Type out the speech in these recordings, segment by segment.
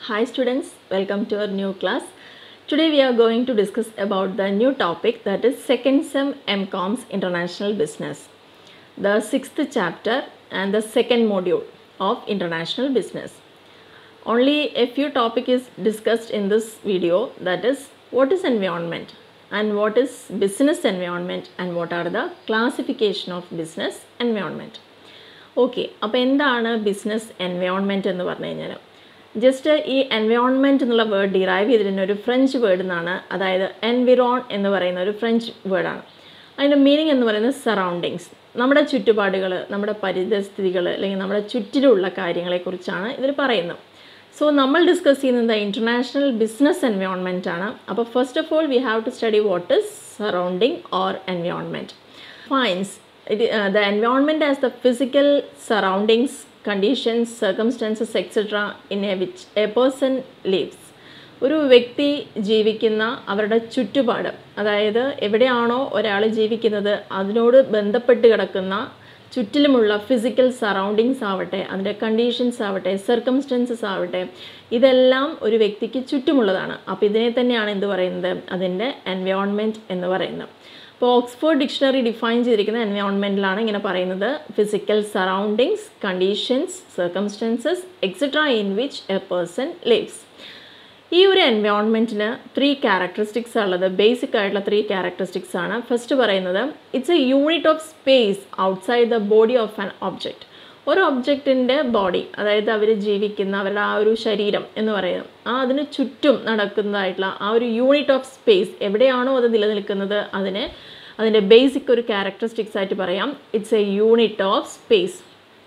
Hi students, welcome to our new class. Today we are going to discuss about the new topic that is second sem MCOM's International Business. The sixth chapter and the second module of International Business. Only a few topic is discussed in this video that is what is environment and what is business environment and what are the classification of business environment. Okay അപ്പോൾ എന്താണ് business environment എന്ന് പറഞ്ഞു കഴിഞ്ഞാൽ just ഈ environment എന്നുള്ള word derive ചെയ്തിരുന്ന ഒരു French word നിന്നാണ് അതായത് എൻവിറോൺ എന്ന് പറയുന്ന ഒരു ഫ്രഞ്ച് വേർഡാണ് അതിൻ്റെ മീനിങ് എന്ന് പറയുന്നത് സറൗണ്ടിങ്സ് നമ്മുടെ ചുറ്റുപാടുകൾ നമ്മുടെ പരിതസ്ഥിതികൾ അല്ലെങ്കിൽ നമ്മുടെ ചുറ്റിലുള്ള കാര്യങ്ങളെക്കുറിച്ചാണ് ഇതിൽ പറയുന്നത് സോ നമ്മൾ ഡിസ്കസ് ചെയ്യുന്നത് ഇൻ്റർനാഷണൽ ബിസിനസ് എൻവയോൺമെൻറ്റ് ആണ് അപ്പോൾ first of all we have to study what is surrounding or environment finds it, uh, the environment as the physical surroundings, conditions, circumstances, etc. in a which a person lives. ഒരു വ്യക്തി ജീവിക്കുന്ന അവരുടെ ചുറ്റുപാട് അതായത് എവിടെയാണോ ഒരാൾ ജീവിക്കുന്നത് അതിനോട് ബന്ധപ്പെട്ട് കിടക്കുന്ന ചുറ്റിലുമുള്ള ഫിസിക്കൽ സറൗണ്ടിങ്സ് ആവട്ടെ അതിൻ്റെ കണ്ടീഷൻസ് ആവട്ടെ സർക്കംസ്റ്റൻസസ് ആവട്ടെ ഇതെല്ലാം ഒരു വ്യക്തിക്ക് ചുറ്റുമുള്ളതാണ് അപ്പോൾ ഇതിനെ തന്നെയാണ് എന്ത് പറയുന്നത് അതിൻ്റെ എൻവയോൺമെൻറ്റ് എന്ന് പറയുന്നത് അപ്പോൾ ഓക്സ്ഫോർഡ് ഡിക്ഷണറി ഡിഫൈൻ ചെയ്തിരിക്കുന്ന എൻവയോൺമെൻറ്റിലാണ് ഇങ്ങനെ പറയുന്നത് physical surroundings conditions circumstances etcetera in which a person lives ഈ ഒരു എൻവയോൺമെൻറ്റിന് ത്രീ ക്യാരക്ടറിസ്റ്റിക്സ് ഉള്ളത് ബേസിക് ആയിട്ടുള്ള ത്രീ ക്യാരക്ടറിസ്റ്റിക്സ് ആണ് ഫസ്റ്റ് പറയുന്നത് it's a unit of space outside the body of an object ഒരു ഒബ്ജക്റ്റിൻ്റെ ബോഡി അതായത് അവർ ജീവിക്കുന്ന അവരുടെ ആ ഒരു ശരീരം എന്ന് പറയുന്നത് ആ അതിന് ചുറ്റും നടക്കുന്നതായിട്ടുള്ള ആ ഒരു യൂണിറ്റ് ഓഫ് സ്പേസ് എവിടെയാണോ അത് നിലനിൽക്കുന്നത് അതിനെ അതിൻ്റെ ബേസിക് ഒരു ക്യാരക്ടറിസ്റ്റിക്സ് ആയിട്ട് പറയാം it's a unit of space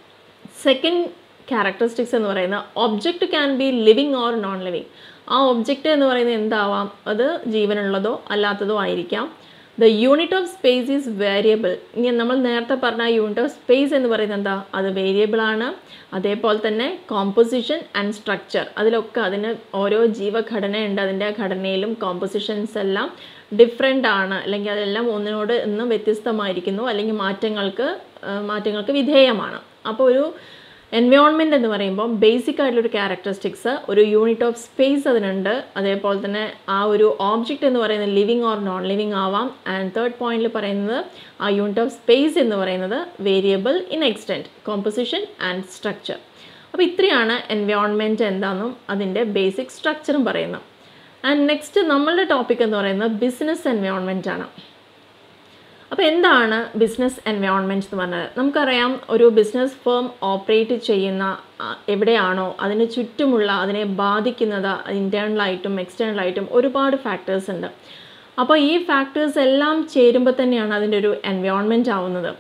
second characteristics എന്ന് പറയുന്നത് object can be living or non living ആ ഒബ്ജക്റ്റ് എന്ന് പറയുന്നത് എന്താവാം അത് ജീവനുള്ളതോ അല്ലാത്തതോ ആയിരിക്കാം the unit of space is variable ഇങ്ങനെ നമ്മൾ നേരത്തെ പറഞ്ഞ യൂണിറ്റ് ഓഫ് സ്പേസ് എന്ന് പറയുന്നത് എന്താ അത് വേരിയബിൾ ആണ് അതേപോലെ തന്നെ കോമ്പോസിഷൻ ആൻഡ് സ്ട്രക്ചർ അതിലൊക്കെ അതിന് ഓരോ ജീവഘടനയുണ്ട് അതിൻ്റെ ഘടനയിലും കോമ്പോസിഷൻസ് എല്ലാം ഡിഫറെൻ്റ് ആണ് അല്ലെങ്കിൽ അതെല്ലാം ഒന്നിനോട് ഇന്ന് വ്യത്യസ്തമായിരിക്കുന്നു അല്ലെങ്കിൽ മാറ്റങ്ങൾക്ക് മാറ്റങ്ങൾക്ക് വിധേയമാണ് അപ്പോൾ ഒരു എൻവയോൺമെൻറ്റ് എന്ന് പറയുമ്പോൾ ബേസിക് ആയിട്ടുള്ളൊരു ക്യാരക്ടറിസ്റ്റിക്സ് ഒരു യൂണിറ്റ് ഓഫ് സ്പേസ് അതിനുണ്ട് അതേപോലെ തന്നെ ആ ഒരു ഓബ്ജക്റ്റ് എന്ന് പറയുന്നത് ലിവിങ് ഓർ നോൺ ലിവിങ് ആവാം ആൻഡ് തേർഡ് പോയിന്റിൽ പറയുന്നത് ആ യൂണിറ്റ് ഓഫ് സ്പേസ് എന്ന് പറയുന്നത് variable in extent composition and structure അപ്പോൾ ഇത്രയാണ് എൻവയോൺമെൻറ്റ് എന്താണെന്നും അതിൻ്റെ ബേസിക് സ്ട്രക്ചറും പറയുന്നത് ആൻഡ് നെക്സ്റ്റ് നമ്മളുടെ ടോപ്പിക് എന്ന് പറയുന്നത് ബിസിനസ് എൻവയോൺമെൻറ്റ് ആണ് അപ്പോൾ എന്താണ് ബിസിനസ് എൻവയോൺമെൻറ്റ് എന്ന് പറഞ്ഞാൽ നമുക്കറിയാം ഒരു ബിസിനസ് ഫേം ഓപ്പറേറ്റ് ചെയ്യുന്ന എവിടെയാണോ അതിന് ചുറ്റുമുള്ള അതിനെ ബാധിക്കുന്നത് ഇൻറ്റേർണലായിട്ടും എക്സ്റ്റേണലായിട്ടും ഒരുപാട് ഫാക്ടേഴ്സ് ഉണ്ട് അപ്പോൾ ഈ ഫാക്ടേഴ്സ് എല്ലാം ചേരുമ്പോൾ തന്നെയാണ് അതിൻ്റെ ഒരു എൻവയോൺമെൻറ്റ് ആവുന്നത്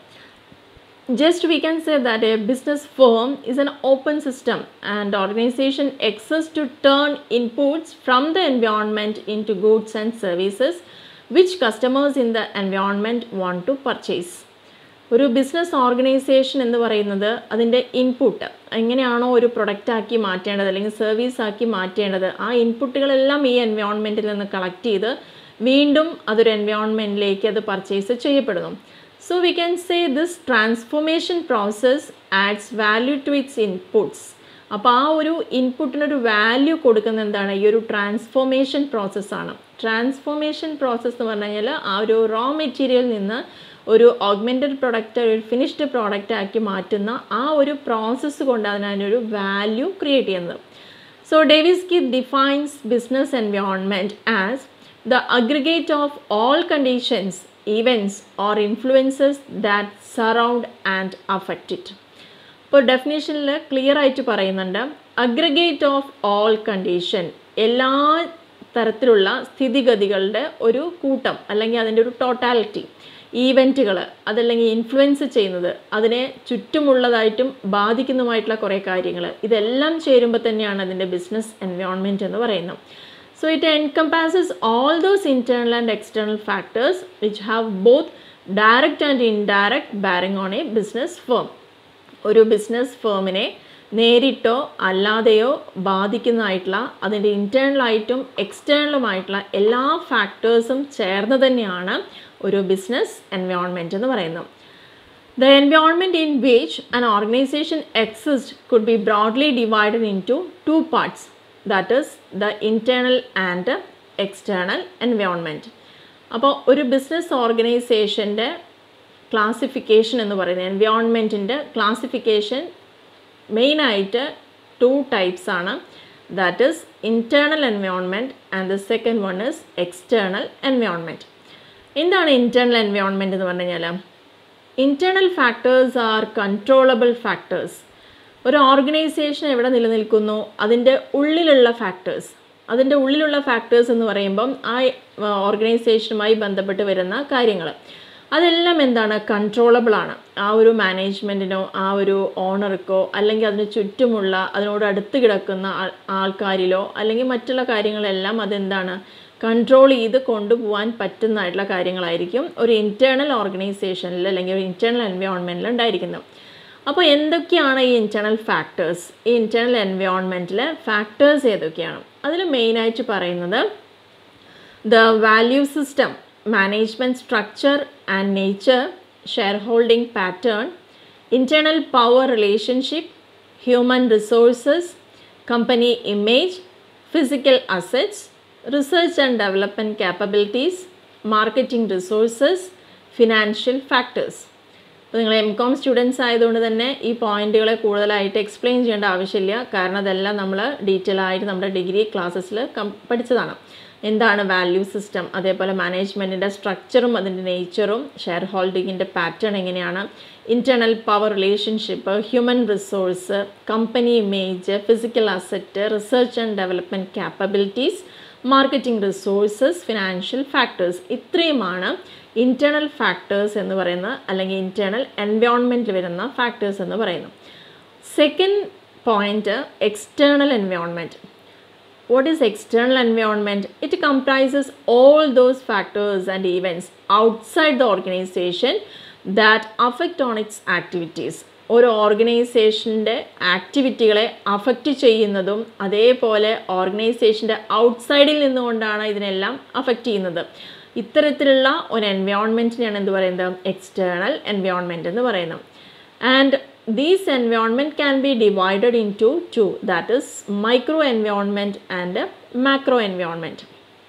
just we can say that a business firm is an open system and organization exists to turn inputs from the environment into goods and services which customers in the environment want to purchase. ഒരു business organisation എന്ന് പറയുന്നത് അതിൻ്റെ input എങ്ങനെയാണോ ഒരു product ആക്കി മാറ്റേണ്ടത് അല്ലെങ്കിൽ service ആക്കി മാറ്റേണ്ടത് ആ ഇൻപുട്ടുകളെല്ലാം ഈ എൻവയോൺമെൻറ്റിൽ നിന്ന് കളക്ട് ചെയ്ത് വീണ്ടും അതൊരു എൻവയോൺമെൻറ്റിലേക്ക് അത് പർച്ചേസ് ചെയ്യപ്പെടുന്നു so we can say this transformation process adds value to its inputs അപ്പോൾ ആ ഒരു ഇൻപുട്ടിനൊരു വാല്യൂ കൊടുക്കുന്ന എന്താണ് ഈ ഒരു ട്രാൻസ്ഫോർമേഷൻ പ്രോസസ്സാണ് ട്രാൻസ്ഫോർമേഷൻ പ്രോസസ്സ് എന്ന് പറഞ്ഞു കഴിഞ്ഞാൽ ആ ഒരു റോ മെറ്റീരിയൽ നിന്ന് ഒരു ഓഗ്മെൻറ്റഡ് പ്രൊഡക്റ്റ് ഒരു ഫിനിഷ്ഡ് പ്രോഡക്റ്റ് ആക്കി മാറ്റുന്ന ആ ഒരു പ്രോസസ്സ് കൊണ്ടാണ് അതിനൊരു വാല്യൂ ക്രിയേറ്റ് ചെയ്യുന്നത് സോ ഡേവിസ് കി defines business environment as the aggregate of all conditions events or influences that surround and affect it ഇപ്പോൾ ഡെഫിനേഷനിൽ ക്ലിയർ ആയിട്ട് പറയുന്നുണ്ട് അഗ്രഗേറ്റ് ഓഫ് ഓൾ കണ്ടീഷൻ എല്ലാ തരത്തിലുള്ള സ്ഥിതിഗതികളുടെ ഒരു കൂട്ടം അല്ലെങ്കിൽ അതിൻ്റെ ഒരു ടോട്ടാലിറ്റി ഈവൻറ്റുകൾ അതല്ലെങ്കിൽ ഇൻഫ്ലുവൻസ് ചെയ്യുന്നത് അതിനെ ചുറ്റുമുള്ളതായിട്ടും ബാധിക്കുന്നതുമായിട്ടുള്ള കുറേ കാര്യങ്ങൾ ഇതെല്ലാം ചേരുമ്പോൾ തന്നെയാണ് അതിൻ്റെ ബിസിനസ് എൻവയോൺമെൻറ്റ് എന്ന് പറയുന്നത് So it encompasses all those internal and external factors which have both direct and indirect bearing on a business firm. ഒരു ബിസിനസ് ഫേമിനെ നേരിട്ടോ അല്ലാതെയോ ബാധിക്കുന്നതായിട്ടുള്ള അതിൻ്റെ ഇൻറ്റേർണലായിട്ടും എക്സ്റ്റേണലുമായിട്ടുള്ള എല്ലാ ഫാക്ടേഴ്സും ചേർന്ന് തന്നെയാണ് ഒരു ബിസിനസ് എൻവയോൺമെൻറ്റ് എന്ന് പറയുന്നത് The environment in which an organization exists could be broadly divided into two parts that is the internal and external environment അപ്പോൾ ഒരു ബിസിനസ് ഓർഗനൈസേഷൻ്റെ ക്ലാസിഫിക്കേഷൻ എന്ന് പറയുന്നത് എൻവയോൺമെൻറ്റിൻ്റെ ക്ലാസിഫിക്കേഷൻ മെയിനായിട്ട് ടു ടൈപ്സ് ആണ് that is internal environment and the second one is external environment എന്താണ് internal environment എന്ന് പറഞ്ഞു കഴിഞ്ഞാൽ internal factors are controllable factors ഒരു ഓർഗനൈസേഷൻ എവിടെ നിലനിൽക്കുന്നു അതിൻ്റെ ഉള്ളിലുള്ള ഫാക്ടേഴ്സ് അതിൻ്റെ ഉള്ളിലുള്ള ഫാക്ടേഴ്സ് എന്ന് പറയുമ്പം ആ ഓർഗനൈസേഷനുമായി ബന്ധപ്പെട്ട് വരുന്ന കാര്യങ്ങൾ അതെല്ലാം എന്താണ് കൺട്രോളബിൾ ആണ് ആ ഒരു മാനേജ്മെൻറ്റിനോ ആ ഒരു ഓണർക്കോ അല്ലെങ്കിൽ അതിന് ചുറ്റുമുള്ള അതിനോട് അടുത്ത് കിടക്കുന്ന ആൾക്കാരിലോ അല്ലെങ്കിൽ മറ്റുള്ള കാര്യങ്ങളെല്ലാം അതെന്താണ് കൺട്രോൾ ചെയ്ത് കൊണ്ടുപോകാൻ പറ്റുന്നതായിട്ടുള്ള കാര്യങ്ങളായിരിക്കും ഒരു ഇൻറ്റേർണൽ ഓർഗനൈസേഷനിൽ അല്ലെങ്കിൽ ഒരു ഇൻറ്റേർണൽ എൻവയോൺമെൻറ്റിൽ ഉണ്ടായിരിക്കുന്നത് അപ്പോൾ എന്തൊക്കെയാണ് ഈ ഇൻറ്റേർണൽ ഫാക്ടേഴ്സ് ഈ ഇൻറ്റേർണൽ എൻവയോൺമെൻറ്റിലെ ഫാക്ടേഴ്സ് ഏതൊക്കെയാണ് അതിൽ മെയിനായിട്ട് പറയുന്നത് the value system management structure and nature share holding pattern internal power relationship human resources company image physical assets research and development capabilities marketing resources financial factors അപ്പോൾ നിങ്ങൾ M com students ആയതുകൊണ്ട് തന്നെ ഈ പോയിന്റുകളെ കൂടുതലായിട്ട് എക്സ്പ്ലെയിൻ ചെയ്യേണ്ട ആവശ്യമില്ല കാരണം അതെല്ലാം നമ്മൾ ഡീറ്റെയിൽ ആയിട്ട് നമ്മുടെ ഡിഗ്രി ക്ലാസ്സസിൽ പഠിച്ചതാണ് എന്താണ് വാല്യൂ സിസ്റ്റം അതേപോലെ മാനേജ്മെൻറ്റിൻ്റെ സ്ട്രക്ചറും അതിൻ്റെ നേച്ചറും ഷെയർ ഹോൾഡിങ്ങിൻ്റെ പാറ്റേൺ എങ്ങനെയാണ് internal power relationship human resource company image physical asset research and development capabilities marketing resources financial factors ഇത്രയുമാണ് ഇൻറ്റേർണൽ ഫാക്ടേഴ്സ് എന്ന് പറയുന്ന അല്ലെങ്കിൽ ഇൻറ്റേർണൽ എൻവയോൺമെൻറ്റിൽ വരുന്ന ഫാക്ടേഴ്സ് എന്ന് പറയുന്നു second point external environment what is external environment it comprises all those factors and events outside the organization that affect on its activities ഒരു ഓർഗനൈസേഷൻ്റെ ആക്ടിവിറ്റികളെ affect ചെയ്യുന്നതും അതേപോലെ ഓർഗനൈസേഷൻ്റെ ഔട്ട്സൈഡിൽ നിന്നുകൊണ്ടാണ് ഇതിനെല്ലാം അഫക്റ്റ് ചെയ്യുന്നത് ഇത്തരത്തിലുള്ള ഒരു എൻവയോൺമെൻറ്റിനെയാണ് എന്ത് പറയുന്നത് എക്സ്റ്റേണൽ എൻവയോൺമെൻറ്റ് എന്ന് പറയുന്നത് and these environment can be divided into two that is micro environment and macro environment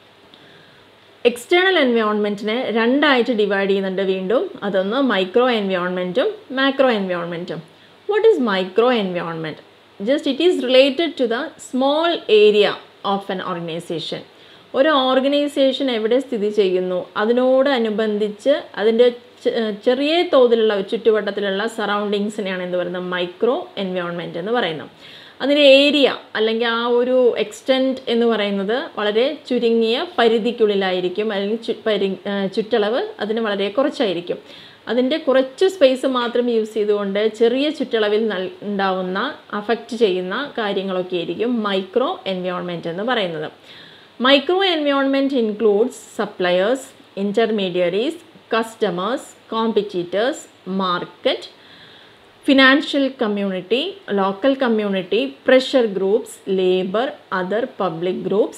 എക്സ്റ്റേണൽ എൻവയോൺമെൻറ്റിനെ രണ്ടായിട്ട് ഡിവൈഡ് ചെയ്യുന്നുണ്ട് വീണ്ടും അതൊന്ന് മൈക്രോ എൻവയോൺമെൻറ്റും മാക്രോ എൻവയോൺമെൻറ്റും what is micro environment just it is related to the small area of an organisation ഒരു organisation എവിടെ സ്ഥിതി ചെയ്യുന്നു അതിനോടനുബന്ധിച്ച് അതിൻ്റെ ചെറിയ തോതിലുള്ള ചുറ്റുവട്ടത്തിലുള്ള സറൗണ്ടിങ്സിനെയാണ് എന്ത് പറയുന്നത് മൈക്രോ എൻവയോൺമെൻറ്റ് എന്ന് പറയുന്നത് അതിൻ്റെ ഏരിയ അല്ലെങ്കിൽ ആ ഒരു എക്സ്റ്റെൻറ്റ് എന്ന് പറയുന്നത് വളരെ ചുരുങ്ങിയ പരിധിക്കുള്ളിലായിരിക്കും അല്ലെങ്കിൽ ചു പരി ചുറ്റളവ് അതിന് വളരെ കുറച്ചായിരിക്കും അതിൻ്റെ കുറച്ച് സ്പേസ് മാത്രം യൂസ് ചെയ്തുകൊണ്ട് ചെറിയ ചുറ്റളവിൽ നൽ ഉണ്ടാവുന്ന അഫക്റ്റ് ചെയ്യുന്ന കാര്യങ്ങളൊക്കെ ആയിരിക്കും മൈക്രോ എൻവയോൺമെൻറ്റ് എന്ന് പറയുന്നത് micro environment includes suppliers intermediaries customers, competitors, market, financial community, local community, pressure groups, labor, other public groups,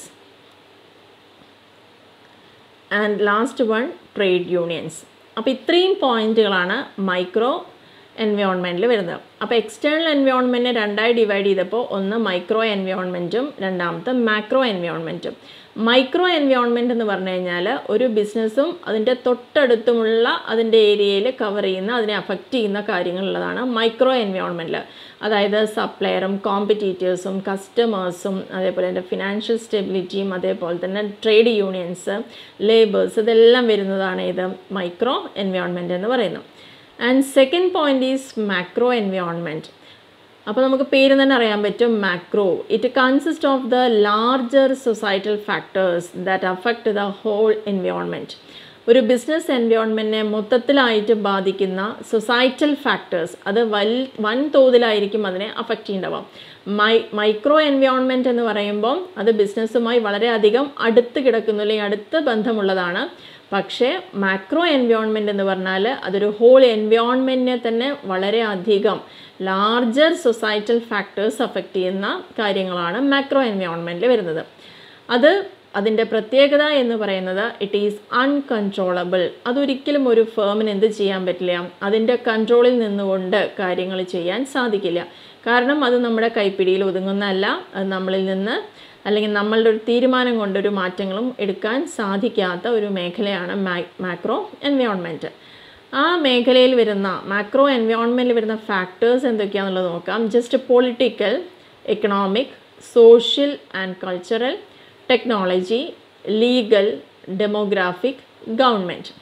and last one trade unions. അപ്പോൾ ഇത്രയും പോയിന്റുകളാണ് മൈക്രോ എൻവയോൺമെൻറ്റിൽ വരുന്നത് അപ്പോൾ എക്സ്റ്റേണൽ എൻവയോൺമെൻറ്റിനെ രണ്ടായി ഡിവൈഡ് ചെയ്തപ്പോൾ ഒന്ന് മൈക്രോ എൻവയോൺമെൻറ്റും രണ്ടാമത്തെ മാക്രോ എൻവയോൺമെൻറ്റും മൈക്രോ എൻവയോൺമെൻറ്റ് എന്ന് പറഞ്ഞു കഴിഞ്ഞാൽ ഒരു ബിസിനസ്സും അതിൻ്റെ തൊട്ടടുത്തുമുള്ള അതിൻ്റെ ഏരിയയിൽ കവർ ചെയ്യുന്ന അതിനെ അഫക്റ്റ് ചെയ്യുന്ന കാര്യങ്ങളുള്ളതാണ് മൈക്രോ എൻവയോൺമെൻറ്റിൽ അതായത് സപ്ലയറും കോമ്പറ്റീറ്റേഴ്സും കസ്റ്റമേഴ്സും അതേപോലെ തന്നെ ഫിനാൻഷ്യൽ സ്റ്റെബിലിറ്റിയും അതേപോലെ തന്നെ ട്രേഡ് യൂണിയൻസ് ലേബേഴ്സ് ഇതെല്ലാം വരുന്നതാണ് ഇത് മൈക്രോ എൻവയോൺമെൻറ്റ് എന്ന് പറയുന്നത് and second point is macro environment അപ്പോൾ നമുക്ക് പേര് തന്നെ അറിയാൻ പറ്റും macro it consist of the larger societal factors that affect the whole environment ഒരു ബിസിനസ് എൻവയോൺമെൻറ്റിനെ മൊത്തത്തിലായിട്ട് ബാധിക്കുന്ന സൊസൈറ്റൽ ഫാക്ടേഴ്സ് അത് വൽ വൻ തോതിലായിരിക്കും അതിനെ അഫക്റ്റ് ചെയ്യുന്നുണ്ടാവാം മൈ മൈക്രോ എൻവയോൺമെൻറ്റ് എന്ന് പറയുമ്പോൾ അത് ബിസിനസ്സുമായി വളരെയധികം അടുത്ത് കിടക്കുന്നു അല്ലെങ്കിൽ അടുത്ത് ബന്ധമുള്ളതാണ് പക്ഷേ മാക്രോ എൻവയോൺമെൻറ്റ് എന്ന് പറഞ്ഞാൽ അതൊരു ഹോൾ എൻവയോൺമെൻറ്റിനെ തന്നെ വളരെയധികം ലാർജർ സൊസൈറ്റൽ ഫാക്ടേഴ്സ് അഫക്റ്റ് ചെയ്യുന്ന കാര്യങ്ങളാണ് മാക്രോ എൻവയോൺമെൻറ്റിൽ വരുന്നത് അത് അതിൻ്റെ പ്രത്യേകത എന്ന് പറയുന്നത് ഇറ്റ് ഈസ് അൺകൺട്രോളബിൾ അതൊരിക്കലും ഒരു ഫേമിന് എന്ത് ചെയ്യാൻ പറ്റില്ല അതിൻ്റെ കൺട്രോളിൽ നിന്നുകൊണ്ട് കാര്യങ്ങൾ ചെയ്യാൻ സാധിക്കില്ല കാരണം അത് നമ്മുടെ കൈപ്പിടിയിൽ ഒതുങ്ങുന്നതല്ല അത് നമ്മളിൽ നിന്ന് അല്ലെങ്കിൽ നമ്മളുടെ ഒരു തീരുമാനം കൊണ്ടൊരു മാറ്റങ്ങളും എടുക്കാൻ സാധിക്കാത്ത ഒരു മേഖലയാണ് മാക്രോ എൻവയോൺമെൻറ്റ് ആ മേഖലയിൽ വരുന്ന മാക്രോ എൻവയോൺമെൻറ്റിൽ വരുന്ന ഫാക്ടേഴ്സ് എന്തൊക്കെയാണെന്നുള്ളത് നോക്കാം just political economic social and cultural technology legal demographic government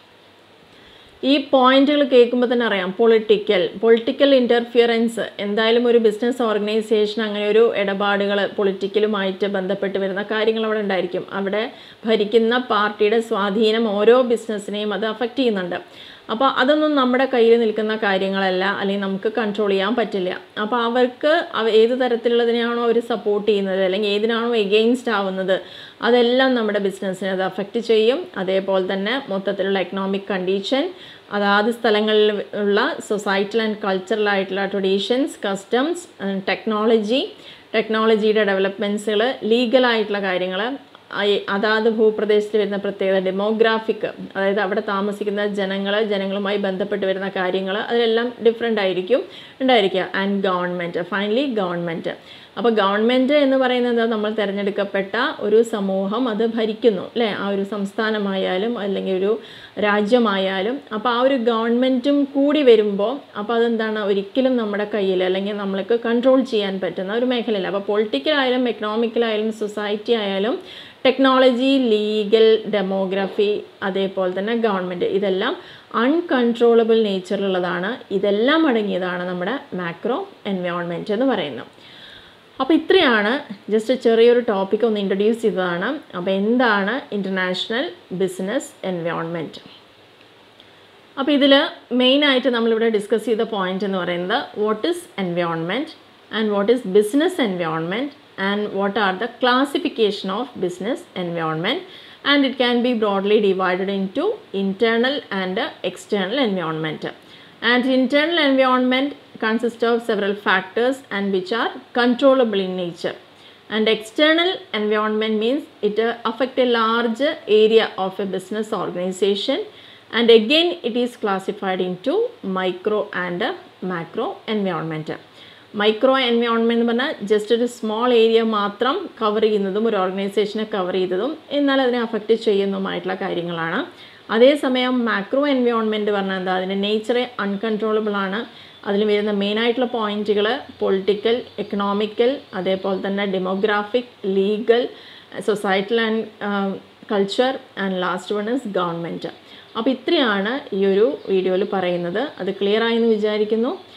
ഈ പോയിന്റുകൾ കേൾക്കുമ്പോൾ തന്നെ അറിയാം പൊളിറ്റിക്കൽ പൊളിറ്റിക്കൽ ഇൻ്റർഫിയറൻസ് എന്തായാലും ഒരു ബിസിനസ് ഓർഗനൈസേഷൻ അങ്ങനെ ഒരു ഇടപാടുകൾ പൊളിറ്റിക്കലുമായിട്ട് ബന്ധപ്പെട്ട് വരുന്ന കാര്യങ്ങൾ അവിടെ ഉണ്ടായിരിക്കും അവിടെ ഭരിക്കുന്ന പാർട്ടിയുടെ സ്വാധീനം ഓരോ ബിസിനസ്സിനെയും അത് അഫക്റ്റ് ചെയ്യുന്നുണ്ട് അപ്പോൾ അതൊന്നും നമ്മുടെ കയ്യിൽ നിൽക്കുന്ന കാര്യങ്ങളല്ല അല്ലെങ്കിൽ നമുക്ക് കൺട്രോൾ ചെയ്യാൻ പറ്റില്ല അപ്പോൾ അവർക്ക് അവ ഏത് തരത്തിലുള്ളതിനെയാണോ അവർ സപ്പോർട്ട് ചെയ്യുന്നത് അല്ലെങ്കിൽ ഏതിനാണോ എഗെയിൻസ്റ്റ് ആവുന്നത് അതെല്ലാം നമ്മുടെ ബിസിനസ്സിനെ അത് അഫക്റ്റ് ചെയ്യും അതേപോലെ തന്നെ മൊത്തത്തിലുള്ള എക്കണോമിക് കണ്ടീഷൻ അതാത് സ്ഥലങ്ങളിൽ ഉള്ള സൊസൈറ്റൽ ആൻഡ് കൾച്ചറൽ ആയിട്ടുള്ള ട്രഡീഷൻസ് കസ്റ്റംസ് ടെക്നോളജി ടെക്നോളജിയുടെ ഡെവലപ്മെൻറ്റ്സുകൾ ലീഗലായിട്ടുള്ള കാര്യങ്ങൾ അതാത് ഭൂപ്രദേശത്ത് വരുന്ന പ്രത്യേകത ഡെമോഗ്രാഫിക് അതായത് അവിടെ താമസിക്കുന്ന ജനങ്ങൾ ജനങ്ങളുമായി ബന്ധപ്പെട്ട് വരുന്ന കാര്യങ്ങൾ അതിലെല്ലാം ഡിഫറെൻ്റ് ആയിരിക്കും ഉണ്ടായിരിക്കുക ആൻഡ് ഗവൺമെൻറ് ഫൈനലി ഗവൺമെൻറ് അപ്പോൾ ഗവൺമെൻറ് എന്ന് പറയുന്നത് നമ്മൾ തിരഞ്ഞെടുക്കപ്പെട്ട ഒരു സമൂഹം അത് ഭരിക്കുന്നു അല്ലേ ആ ഒരു സംസ്ഥാനമായാലും അല്ലെങ്കിൽ ഒരു രാജ്യമായാലും അപ്പോൾ ആ ഒരു ഗവൺമെൻറ്റും കൂടി വരുമ്പോൾ അപ്പോൾ അതെന്താണ് ഒരിക്കലും നമ്മുടെ കയ്യിൽ അല്ലെങ്കിൽ നമ്മൾക്ക് കൺട്രോൾ ചെയ്യാൻ പറ്റുന്ന ഒരു മേഖലയില്ല അപ്പോൾ പൊളിറ്റിക്കലായാലും എക്കണോമിക്കലായാലും സൊസൈറ്റി ആയാലും ടെക്നോളജി ലീഗൽ ഡെമോഗ്രഫി അതേപോലെ തന്നെ ഗവൺമെൻറ് ഇതെല്ലാം അൺകൺട്രോളബിൾ നേച്ചറിലുള്ളതാണ് ഇതെല്ലാം അടങ്ങിയതാണ് നമ്മുടെ മാക്രോ എൻവയോൺമെൻറ്റ് എന്ന് പറയുന്നത് അപ്പോൾ ഇത്രയാണ് ജസ്റ്റ് ചെറിയൊരു ടോപ്പിക് ഒന്ന് ഇൻട്രൊഡ്യൂസ് ചെയ്തതാണ് അപ്പോൾ എന്താണ് ഇൻ്റർനാഷണൽ ബിസിനസ് എൻവയോൺമെൻറ്റ് അപ്പോൾ ഇതിൽ മെയിനായിട്ട് നമ്മളിവിടെ ഡിസ്കസ് ചെയ്ത പോയിന്റ് എന്ന് പറയുന്നത് what is environment and what is business environment and what are the classification of business environment and it can be broadly divided into internal and uh, external environment and internal environment consists of several factors and which are controllable in nature and external environment means it uh, affect a large area of a business organization and again it is classified into micro and uh, macro environment micro environment എന്ന് പറഞ്ഞാൽ just ഒരു small area മാത്രം cover ചെയ്യുന്നതും ഒരു ഓർഗനൈസേഷനെ cover ചെയ്തതും എന്നാൽ അതിനെ അഫക്റ്റ് ചെയ്യുന്നതുമായിട്ടുള്ള കാര്യങ്ങളാണ് അതേസമയം മാക്രോ എൻവയോൺമെൻറ്റ് പറഞ്ഞാൽ എന്താ അതിൻ്റെ നേച്ചറെ അൺകൺട്രോളബിൾ ആണ് അതിൽ വരുന്ന മെയിനായിട്ടുള്ള പോയിന്റുകൾ പൊളിറ്റിക്കൽ എക്കണോമിക്കൽ അതേപോലെ തന്നെ demographic legal societal and culture and last one is government അപ്പോൾ ഇത്രയാണ് ഈ ഒരു വീഡിയോയിൽ പറയുന്നത് അത് ക്ലിയർ ആയെന്ന് വിചാരിക്കുന്നു